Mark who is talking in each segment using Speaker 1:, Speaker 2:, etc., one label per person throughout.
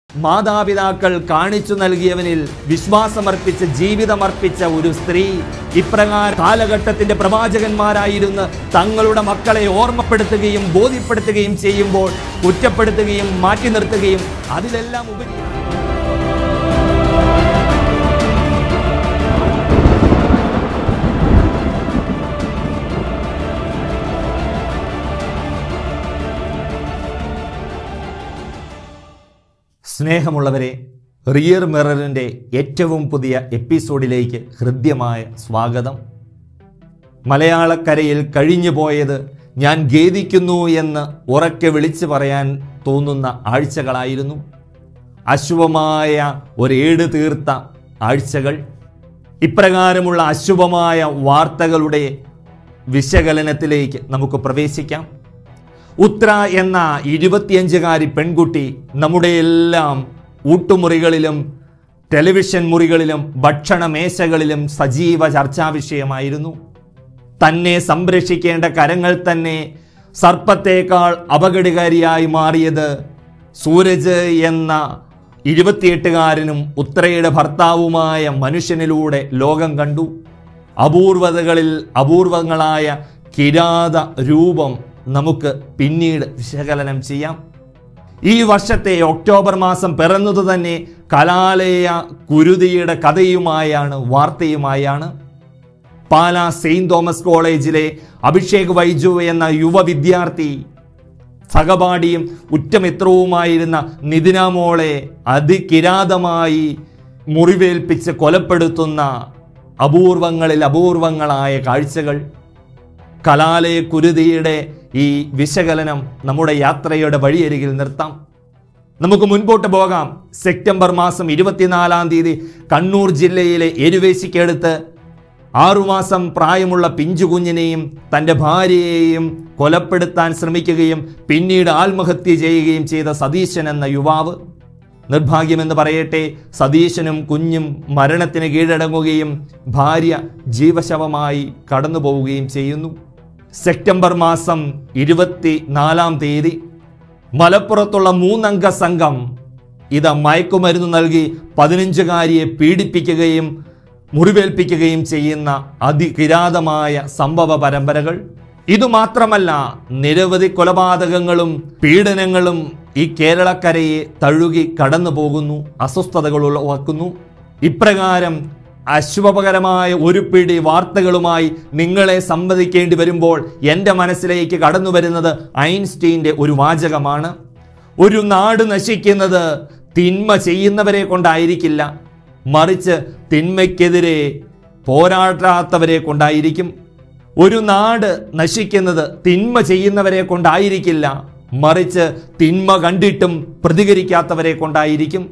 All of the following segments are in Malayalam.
Speaker 1: മാതാപിതാക്കൾ കാണിച്ചു നൽകിയവനിൽ വിശ്വാസമർപ്പിച്ച് ജീവിതമർപ്പിച്ച ഒരു സ്ത്രീ ഇപ്രകാരം കാലഘട്ടത്തിന്റെ പ്രവാചകന്മാരായിരുന്ന് തങ്ങളുടെ മക്കളെ ഓർമ്മപ്പെടുത്തുകയും ബോധ്യപ്പെടുത്തുകയും ചെയ്യുമ്പോൾ കുറ്റപ്പെടുത്തുകയും മാറ്റി നിർത്തുകയും അതിലെല്ലാം ഉപരി സ്നേഹമുള്ളവരെ റിയർ മിററിൻ്റെ ഏറ്റവും പുതിയ എപ്പിസോഡിലേക്ക് ഹൃദ്യമായ സ്വാഗതം മലയാളക്കരയിൽ കഴിഞ്ഞു പോയത് ഞാൻ ഖേദിക്കുന്നു എന്ന് ഉറക്കെ വിളിച്ചു പറയാൻ തോന്നുന്ന ആഴ്ചകളായിരുന്നു അശുഭമായ ഒരേട് തീർത്ത ആഴ്ചകൾ ഇപ്രകാരമുള്ള അശുഭമായ വാർത്തകളുടെ വിശകലനത്തിലേക്ക് നമുക്ക് പ്രവേശിക്കാം ഉത്ര എന്ന ഇരുപത്തിയഞ്ചുകാരി പെൺകുട്ടി നമ്മുടെ എല്ലാം ഊട്ടുമുറികളിലും ടെലിവിഷൻ മുറികളിലും ഭക്ഷണ മേശകളിലും സജീവ ചർച്ചാ വിഷയമായിരുന്നു തന്നെ സംരക്ഷിക്കേണ്ട കരങ്ങൾ തന്നെ സർപ്പത്തേക്കാൾ അപകടകാരിയായി മാറിയത് സൂരജ് എന്ന ഇരുപത്തിയെട്ടുകാരനും ഉത്രയുടെ ഭർത്താവുമായ മനുഷ്യനിലൂടെ ലോകം കണ്ടു അപൂർവതകളിൽ അപൂർവങ്ങളായ കിരാത രൂപം നമുക്ക് പിന്നീട് വിശകലനം ചെയ്യാം ഈ വർഷത്തെ ഒക്ടോബർ മാസം പിറന്നത് തന്നെ കലാലയ കുരുതിയുടെ കഥയുമായാണ് വാർത്തയുമായാണ് പാലാ സെയിന്റ് തോമസ് കോളേജിലെ അഭിഷേക് വൈജു എന്ന യുവ വിദ്യാർത്ഥി സഹപാഠിയും ഉറ്റമിത്രവുമായിരുന്ന നിതിന മോളെ അതികിരാതമായി മുറിവേൽപ്പിച്ച് കൊലപ്പെടുത്തുന്ന അപൂർവങ്ങളിൽ അപൂർവങ്ങളായ കാഴ്ചകൾ കലാലയ കുരുതിയുടെ ഈ വിശകലനം നമ്മുടെ യാത്രയുടെ വഴിയരികിൽ നിർത്താം നമുക്ക് മുൻപോട്ട് പോകാം സെപ്റ്റംബർ മാസം ഇരുപത്തിനാലാം തീയതി കണ്ണൂർ ജില്ലയിലെ എരുവേശിക്കടുത്ത് ആറുമാസം പ്രായമുള്ള പിഞ്ചു കുഞ്ഞിനെയും തൻ്റെ ഭാര്യയെയും കൊലപ്പെടുത്താൻ ശ്രമിക്കുകയും പിന്നീട് ആത്മഹത്യ ചെയ്യുകയും ചെയ്ത സതീശൻ എന്ന യുവാവ് നിർഭാഗ്യമെന്ന് പറയട്ടെ സതീശനും കുഞ്ഞും മരണത്തിന് കീഴടങ്ങുകയും ഭാര്യ ജീവശവമായി കടന്നു പോവുകയും ചെയ്യുന്നു സെപ്റ്റംബർ മാസം ഇരുപത്തി നാലാം തീയതി മലപ്പുറത്തുള്ള മൂന്നംഗ സംഘം ഇത് മയക്കുമരുന്ന് നൽകി പതിനഞ്ചുകാരിയെ പീഡിപ്പിക്കുകയും മുറിവേൽപ്പിക്കുകയും ചെയ്യുന്ന അതികിരാതമായ സംഭവ പരമ്പരകൾ ഇതുമാത്രമല്ല നിരവധി കൊലപാതകങ്ങളും പീഡനങ്ങളും ഈ കേരളക്കരയെ തഴുകി കടന്നു പോകുന്നു അസ്വസ്ഥതകൾ ഉളവാക്കുന്നു ഇപ്രകാരം അശുഭകരമായ ഒരു പിടി വാർത്തകളുമായി നിങ്ങളെ സംവദിക്കേണ്ടി വരുമ്പോൾ എൻ്റെ മനസ്സിലേക്ക് കടന്നു വരുന്നത് ഐൻസ്റ്റീൻ്റെ ഒരു വാചകമാണ് ഒരു നാട് നശിക്കുന്നത് തിന്മ ചെയ്യുന്നവരെ കൊണ്ടായിരിക്കില്ല മറിച്ച് തിന്മയ്ക്കെതിരെ പോരാടാത്തവരെ കൊണ്ടായിരിക്കും ഒരു നാട് നശിക്കുന്നത് തിന്മ ചെയ്യുന്നവരെ കൊണ്ടായിരിക്കില്ല മറിച്ച് തിന്മ കണ്ടിട്ടും പ്രതികരിക്കാത്തവരെ കൊണ്ടായിരിക്കും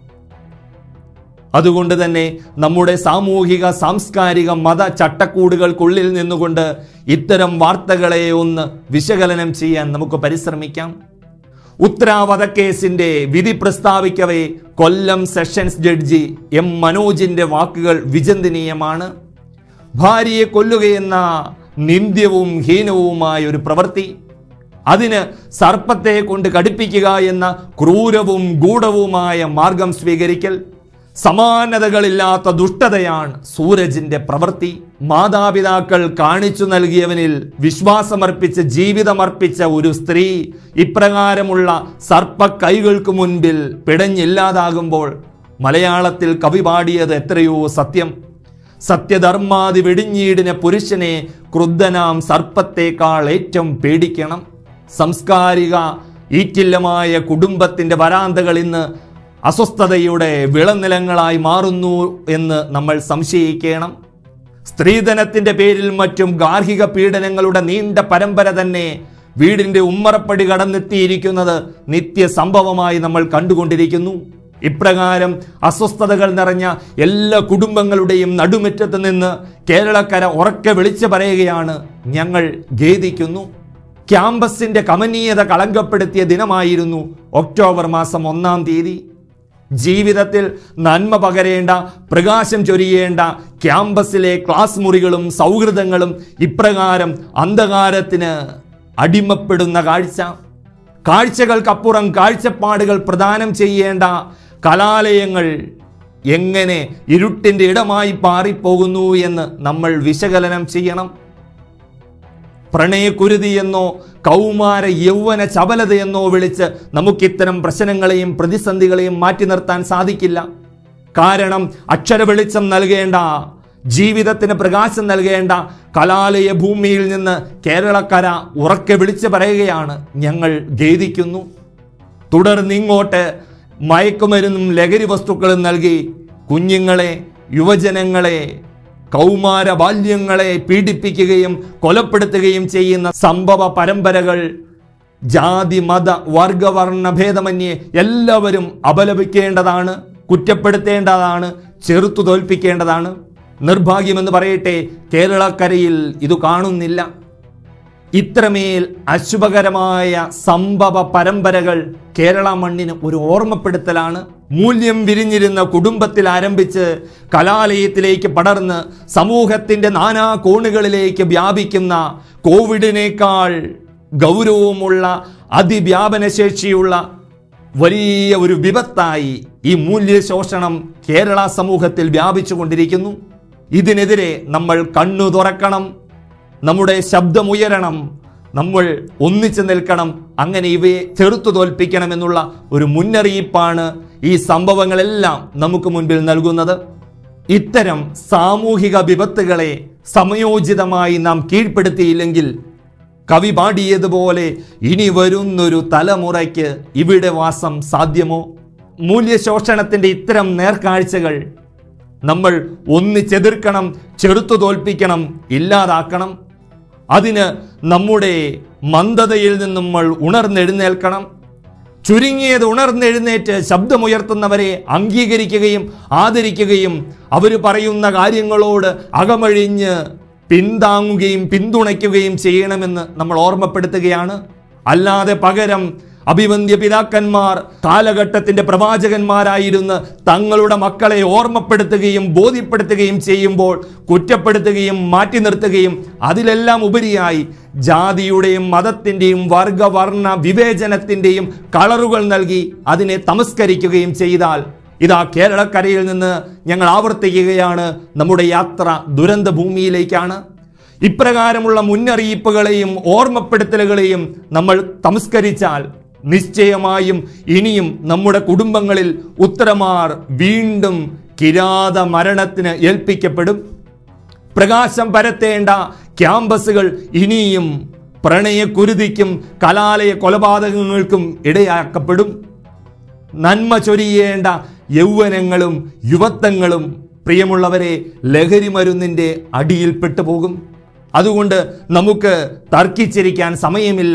Speaker 1: അതുകൊണ്ട് തന്നെ നമ്മുടെ സാമൂഹിക സാംസ്കാരിക മത ചട്ടക്കൂടുകൾക്കുള്ളിൽ നിന്നുകൊണ്ട് ഇത്തരം വാർത്തകളെ ഒന്ന് വിശകലനം ചെയ്യാൻ നമുക്ക് പരിശ്രമിക്കാം ഉത്തരാവധക്കേസിന്റെ വിധി പ്രസ്താവിക്കവേ കൊല്ലം സെഷൻസ് ജഡ്ജി എം മനോജിന്റെ വാക്കുകൾ വിചിന്തനീയമാണ് ഭാര്യയെ കൊല്ലുകയെന്ന നിന്ദ്യവും ഹീനവുമായ ഒരു പ്രവൃത്തി അതിന് സർപ്പത്തെ കൊണ്ട് കടിപ്പിക്കുക എന്ന ക്രൂരവും ഗൂഢവുമായ മാർഗം സ്വീകരിക്കൽ സമാനതകളില്ലാത്ത ദുഷ്ടതയാണ് സൂരജിന്റെ പ്രവൃത്തി മാതാപിതാക്കൾ കാണിച്ചു നൽകിയവനിൽ വിശ്വാസമർപ്പിച്ച് ജീവിതമർപ്പിച്ച ഒരു സ്ത്രീ ഇപ്രകാരമുള്ള സർപ്പ കൈകൾക്ക് മുൻപിൽ പിടഞ്ഞില്ലാതാകുമ്പോൾ മലയാളത്തിൽ കവി പാടിയത് എത്രയോ സത്യം സത്യധർമാതി വെടിഞ്ഞീടിന പുരുഷനെ ക്രുദ്ധനാം സർപ്പത്തേക്കാൾ ഏറ്റവും പേടിക്കണം സംസ്കാരിക ഈറ്റില്ലമായ കുടുംബത്തിന്റെ വരാന്തകൾ ഇന്ന് അസ്വസ്ഥതയുടെ വിളനിലങ്ങളായി മാറുന്നു എന്ന് നമ്മൾ സംശയിക്കണം സ്ത്രീധനത്തിന്റെ പേരിൽ മറ്റും ഗാർഹിക പീഡനങ്ങളുടെ നീണ്ട പരമ്പര തന്നെ വീടിന്റെ ഉമ്മറപ്പടി കടന്നെത്തിയിരിക്കുന്നത് നിത്യ സംഭവമായി നമ്മൾ കണ്ടുകൊണ്ടിരിക്കുന്നു ഇപ്രകാരം അസ്വസ്ഥതകൾ നിറഞ്ഞ എല്ലാ കുടുംബങ്ങളുടെയും നടുമുറ്റത്ത് നിന്ന് കേരളക്കര ഉറക്കെ വിളിച്ചു പറയുകയാണ് ഞങ്ങൾ ഖേദിക്കുന്നു ക്യാമ്പസിന്റെ കമനീയത കളങ്കപ്പെടുത്തിയ ദിനമായിരുന്നു ഒക്ടോബർ മാസം ഒന്നാം തീയതി ജീവിതത്തിൽ നന്മ പകരേണ്ട പ്രകാശം ചൊരിയേണ്ട ക്യാമ്പസിലെ ക്ലാസ് മുറികളും സൗഹൃദങ്ങളും ഇപ്രകാരം അന്ധകാരത്തിന് അടിമപ്പെടുന്ന കാഴ്ച കാഴ്ചകൾക്കപ്പുറം കാഴ്ചപ്പാടുകൾ പ്രദാനം ചെയ്യേണ്ട കലാലയങ്ങൾ എങ്ങനെ ഇരുട്ടിൻ്റെ ഇടമായി പാറിപ്പോകുന്നു എന്ന് നമ്മൾ വിശകലനം ചെയ്യണം പ്രണയക്കുരുതിയെന്നോ കൗമാര യൗവന ചപലതയെന്നോ വിളിച്ച് നമുക്കിത്തരം പ്രശ്നങ്ങളെയും പ്രതിസന്ധികളെയും മാറ്റി നിർത്താൻ സാധിക്കില്ല കാരണം അക്ഷര വെളിച്ചം നൽകേണ്ട ജീവിതത്തിന് പ്രകാശം നൽകേണ്ട കലാലയ ഭൂമിയിൽ നിന്ന് കേരളക്കര ഉറക്കെ വിളിച്ചു പറയുകയാണ് ഞങ്ങൾ ഖേദിക്കുന്നു തുടർന്നിങ്ങോട്ട് മയക്കുമരുന്നും ലഹരി വസ്തുക്കളും നൽകി കുഞ്ഞുങ്ങളെ യുവജനങ്ങളെ കൗമാര ബാല്യങ്ങളെ പീഡിപ്പിക്കുകയും കൊലപ്പെടുത്തുകയും ചെയ്യുന്ന സംഭവ പരമ്പരകൾ ജാതി മത വർഗവർണ്ണ ഭേദമന്യേ എല്ലാവരും അപലപിക്കേണ്ടതാണ് കുറ്റപ്പെടുത്തേണ്ടതാണ് ചെറുത്തു തോൽപ്പിക്കേണ്ടതാണ് നിർഭാഗ്യമെന്ന് പറയട്ടെ കേരളക്കരയിൽ ഇത് കാണുന്നില്ല ഇത്രമേൽ അശുഭകരമായ സംഭവ പരമ്പരകൾ കേരള മണ്ണിന് ഒരു ഓർമ്മപ്പെടുത്തലാണ് മൂല്യം വിരിഞ്ഞിരുന്ന കുടുംബത്തിൽ ആരംഭിച്ച് കലാലയത്തിലേക്ക് പടർന്ന് സമൂഹത്തിന്റെ നാനാ കോണുകളിലേക്ക് വ്യാപിക്കുന്ന കോവിഡിനേക്കാൾ ഗൗരവമുള്ള അതിവ്യാപനശേഷിയുള്ള വലിയ ഒരു വിപത്തായി ഈ മൂല്യശോഷണം കേരള സമൂഹത്തിൽ വ്യാപിച്ചുകൊണ്ടിരിക്കുന്നു ഇതിനെതിരെ നമ്മൾ കണ്ണു തുറക്കണം നമ്മുടെ ശബ്ദമുയരണം നമ്മൾ ഒന്നിച്ചു നിൽക്കണം അങ്ങനെ ഇവയെ ചെറുത്തു തോൽപ്പിക്കണമെന്നുള്ള ഒരു മുന്നറിയിപ്പാണ് ഈ സംഭവങ്ങളെല്ലാം നമുക്ക് മുൻപിൽ നൽകുന്നത് ഇത്തരം സാമൂഹിക വിപത്തുകളെ സമയോചിതമായി നാം കീഴ്പ്പെടുത്തിയില്ലെങ്കിൽ കവി പാടിയതുപോലെ ഇനി വരുന്നൊരു തലമുറയ്ക്ക് ഇവിടെ വാസം സാധ്യമോ മൂല്യശോഷണത്തിന്റെ ഇത്തരം നേർക്കാഴ്ചകൾ നമ്മൾ ഒന്നിച്ചെതിർക്കണം ചെറുത്തു തോൽപ്പിക്കണം ഇല്ലാതാക്കണം അതിന് നമ്മുടെ മന്ദതയിൽ നിന്ന് നമ്മൾ ഉണർന്നെഴുന്നേൽക്കണം ചുരുങ്ങിയത് ഉണർന്നെഴുന്നേറ്റ് ശബ്ദമുയർത്തുന്നവരെ അംഗീകരിക്കുകയും ആദരിക്കുകയും അവർ പറയുന്ന കാര്യങ്ങളോട് അകമഴിഞ്ഞ് പിന്താങ്ങുകയും പിന്തുണയ്ക്കുകയും ചെയ്യണമെന്ന് നമ്മൾ ഓർമ്മപ്പെടുത്തുകയാണ് അല്ലാതെ പകരം അഭിവന്ദ്യ പിതാക്കന്മാർ കാലഘട്ടത്തിന്റെ പ്രവാചകന്മാരായിരുന്ന് തങ്ങളുടെ മക്കളെ ഓർമ്മപ്പെടുത്തുകയും ബോധ്യപ്പെടുത്തുകയും ചെയ്യുമ്പോൾ കുറ്റപ്പെടുത്തുകയും മാറ്റി നിർത്തുകയും അതിലെല്ലാം ഉപരിയായി ജാതിയുടെയും മതത്തിന്റെയും വർഗവർണ്ണ വിവേചനത്തിന്റെയും കളറുകൾ നൽകി അതിനെ തമസ്കരിക്കുകയും ചെയ്താൽ ഇതാ കേരളക്കരയിൽ നിന്ന് ഞങ്ങൾ ആവർത്തിക്കുകയാണ് നമ്മുടെ യാത്ര ദുരന്ത ഭൂമിയിലേക്കാണ് ഇപ്രകാരമുള്ള മുന്നറിയിപ്പുകളെയും ഓർമ്മപ്പെടുത്തലുകളെയും നമ്മൾ തമസ്കരിച്ചാൽ നിശ്ചയമായും ഇനിയും നമ്മുടെ കുടുംബങ്ങളിൽ ഉത്തരമാർ വീണ്ടും കിരാത മരണത്തിന് ഏൽപ്പിക്കപ്പെടും പ്രകാശം പരത്തേണ്ട ക്യാമ്പസുകൾ ഇനിയും പ്രണയക്കുരുതിക്കും കലാലയ കൊലപാതകങ്ങൾക്കും ഇടയാക്കപ്പെടും നന്മ ചൊരിയേണ്ട യൗവനങ്ങളും യുവത്വങ്ങളും പ്രിയമുള്ളവരെ ലഹരി മരുന്നിൻ്റെ അടിയിൽപ്പെട്ടു പോകും അതുകൊണ്ട് നമുക്ക് തർക്കിച്ചിരിക്കാൻ സമയമില്ല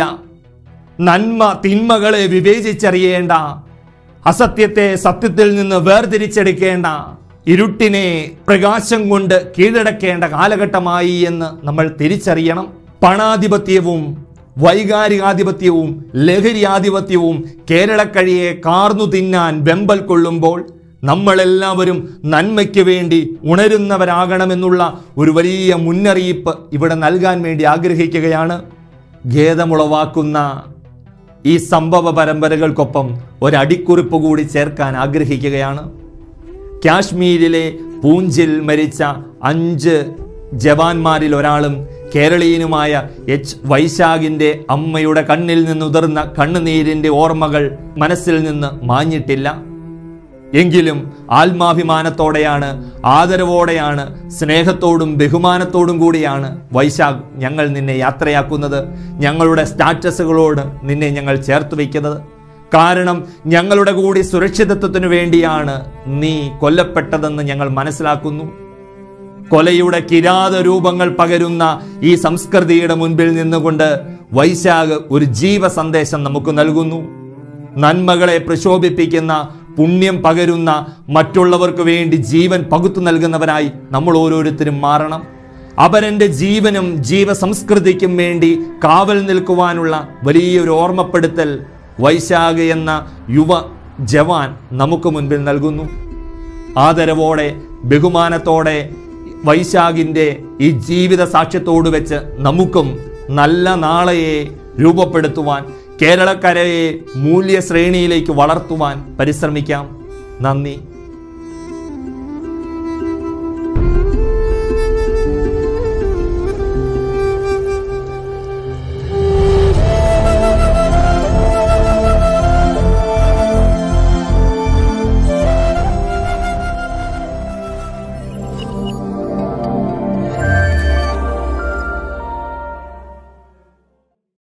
Speaker 1: നന്മ തിന്മകളെ വിവേചിച്ചറിയേണ്ട അസത്യത്തെ സത്യത്തിൽ നിന്ന് വേർതിരിച്ചെടുക്കേണ്ട ഇരുട്ടിനെ പ്രകാശം കൊണ്ട് കീഴടക്കേണ്ട കാലഘട്ടമായി എന്ന് നമ്മൾ തിരിച്ചറിയണം പണാധിപത്യവും വൈകാരികാധിപത്യവും ലഹരിയാധിപത്യവും കേരളക്കഴിയെ കാർന്നു തിന്നാൻ വെമ്പൽ കൊള്ളുമ്പോൾ നമ്മളെല്ലാവരും നന്മയ്ക്ക് വേണ്ടി ഉണരുന്നവരാകണമെന്നുള്ള ഒരു വലിയ മുന്നറിയിപ്പ് ഇവിടെ നൽകാൻ വേണ്ടി ആഗ്രഹിക്കുകയാണ് ഖേദമുളവാക്കുന്ന ഈ സംഭവ പരമ്പരകൾക്കൊപ്പം ഒരടിക്കുറിപ്പ് കൂടി ചേർക്കാൻ ആഗ്രഹിക്കുകയാണ് കാശ്മീരിലെ പൂഞ്ചിൽ മരിച്ച അഞ്ച് ജവാന്മാരിൽ ഒരാളും കേരളീയനുമായ എച്ച് വൈശാഖിന്റെ അമ്മയുടെ കണ്ണിൽ നിന്നുതിർന്ന കണ്ണുനീരിന്റെ ഓർമ്മകൾ മനസ്സിൽ നിന്ന് മാഞ്ഞിട്ടില്ല എങ്കിലും ആത്മാഭിമാനത്തോടെയാണ് ആദരവോടെയാണ് സ്നേഹത്തോടും ബഹുമാനത്തോടും കൂടിയാണ് വൈശാഖ് ഞങ്ങൾ നിന്നെ യാത്രയാക്കുന്നത് ഞങ്ങളുടെ സ്റ്റാറ്റസുകളോട് നിന്നെ ഞങ്ങൾ ചേർത്ത് വയ്ക്കുന്നത് കാരണം ഞങ്ങളുടെ കൂടി സുരക്ഷിതത്വത്തിനു വേണ്ടിയാണ് നീ കൊല്ലപ്പെട്ടതെന്ന് ഞങ്ങൾ മനസ്സിലാക്കുന്നു കൊലയുടെ കിരാത രൂപങ്ങൾ പകരുന്ന ഈ സംസ്കൃതിയുടെ മുൻപിൽ നിന്നുകൊണ്ട് വൈശാഖ് ഒരു ജീവ സന്ദേശം നമുക്ക് നൽകുന്നു നന്മകളെ പ്രശോഭിപ്പിക്കുന്ന പുണ്യം പകരുന്ന മറ്റുള്ളവർക്ക് വേണ്ടി ജീവൻ പകുത്തു നൽകുന്നവരായി നമ്മൾ ഓരോരുത്തരും മാറണം അപരന്റെ ജീവനും ജീവസംസ്കൃതിക്കും വേണ്ടി കാവൽ നിൽക്കുവാനുള്ള വലിയൊരു ഓർമ്മപ്പെടുത്തൽ വൈശാഖ എന്ന യുവ ജവാൻ നമുക്ക് മുൻപിൽ നൽകുന്നു ആദരവോടെ ബഹുമാനത്തോടെ വൈശാഖിൻ്റെ ഈ ജീവിത സാക്ഷ്യത്തോട് വെച്ച് നമുക്കും നല്ല നാളെയെ രൂപപ്പെടുത്തുവാൻ കേരളക്കരയെ മൂല്യ ശ്രേണിയിലേക്ക് വളർത്തുവാൻ പരിശ്രമിക്കാം നന്ദി